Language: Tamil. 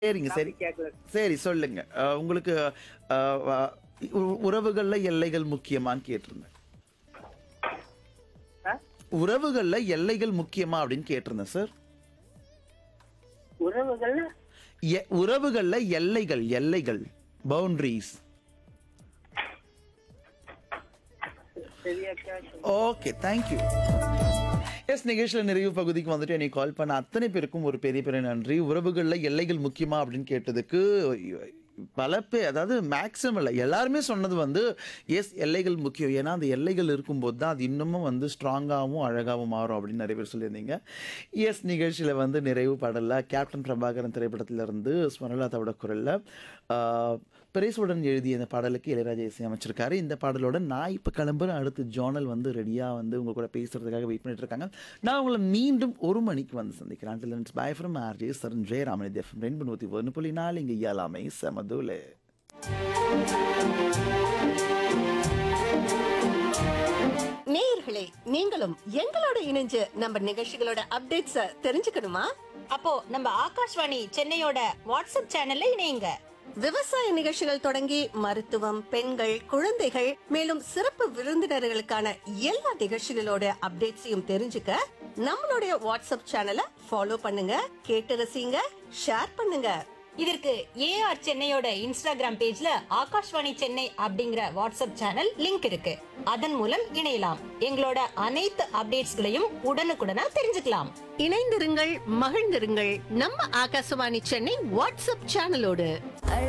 சரிங்க சரி கேட்கல சரி சொல்லுங்க அஹ், உங்களுக்கு அஹ், அஹ், உ- உறவுகள்ல எல்லைகள் முக்கியமான்னு கேட்டிருந்தேன் ஆ? உறவுகள்ல எல்லைகள் முக்கியமா அப்படின்னு கேட்டிருந்தேன் சார் உறவுகள் எ- உறவுகள்ல எல்லைகள் எல்லைகள் பவுண்டரிஸ் சரியா கேட்கல ஓகே தேங்க்யூ எஸ் நிகழ்ச்சியில் நிறைவு பகுதிக்கு வந்துட்டு என்னை கால் பண்ண அத்தனை பேருக்கும் ஒரு பெரிய பெரிய நன்றி உறவுகளில் எல்லைகள் முக்கியமா அப்படின்னு கேட்டதுக்கு பல பேர் அதாவது மேக்ஸிமம் இல்லை எல்லாருமே சொன்னது வந்து எஸ் எல்லைகள் முக்கியம் ஏன்னா அந்த எல்லைகள் இருக்கும்போது தான் அது இன்னமும் வந்து ஸ்ட்ராங்காகவும் அழகாகவும் மாறும் அப்படின்னு நிறைய பேர் சொல்லியிருந்தீங்க எஸ் நிகழ்ச்சியில் வந்து நிறைவு பாடல கேப்டன் பிரபாகரன் திரைப்படத்திலிருந்து ஸ்வர்ணலதாவோட குரலில் பெரேசுடன் எழுதிய இந்த பாடலுக்கு இளையராஜா இசையமைச்சிருக்காரு இந்த பாடலோட நான் இப்போ கிளம்புறேன் அடுத்து ஜோனல் வந்து ரெடியாக வந்து உங்க கூட பேசுறதுக்காக வெயிட் பண்ணிட்டு இருக்காங்க நான் உங்களை மீண்டும் ஒரு மணிக்கு வந்து சந்திக்கிறேன் till then bye from RJ Saran Jayaraman தேஃபம் ரெண்டு நூற்றி ஒன்று புள்ளி நாலு இங்கே இயலாமை செமதுலே நேயர்களே நீங்களும் எங்களோட இணைஞ்சு நம்ம நிகழ்ச்சிகளோட அப்டேட்ஸ தெரிஞ்சுக்கணுமா அப்போ நம்ம ஆகாஷ்வாணி சென்னையோட வாட்ஸ்அப் சேனல்ல இணையுங்க விவசாய நிகழ்ச்சிகள் தொடங்கி மருத்துவம் பெண்கள் குழந்தைகள் மேலும் சிறப்பு விருந்தினர்களுக்கான எல்லா நிகழ்ச்சிகளோட அப்டேட்ஸையும் தெரிஞ்சுக்க நம்மளுடைய வாட்ஸ்அப் சேனலை ஃபாலோ பண்ணுங்க கேட்டு ரசிங்க ஷேர் பண்ணுங்க இதற்கு ஏஆர் சென்னையோட இன்ஸ்டாகிராம் பேஜ்ல ஆகாஷ்வாணி சென்னை அப்படிங்கிற வாட்ஸ்அப் சேனல் லிங்க் இருக்கு அதன் மூலம் இணையலாம் எங்களோட அனைத்து அப்டேட்ஸ்களையும் உடனுக்குடனா தெரிஞ்சுக்கலாம் இணைந்திருங்கள் மகிழ்ந்திருங்கள் நம்ம ஆகாசவாணி சென்னை வாட்ஸ்அப் சேனலோடு